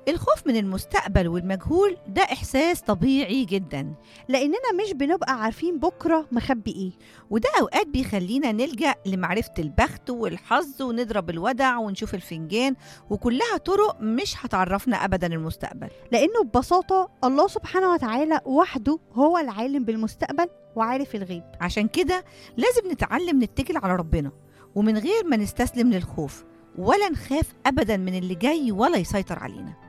الخوف من المستقبل والمجهول ده إحساس طبيعي جدا لاننا مش بنبقى عارفين بكره مخبي ايه وده أوقات بيخلينا نلجأ لمعرفة البخت والحظ ونضرب الودع ونشوف الفنجان وكلها طرق مش هتعرفنا أبدا المستقبل لانه ببساطه الله سبحانه وتعالى وحده هو العالم بالمستقبل وعارف الغيب عشان كده لازم نتعلم نتكل على ربنا ومن غير ما نستسلم للخوف ولا نخاف أبدا من اللي جاي ولا يسيطر علينا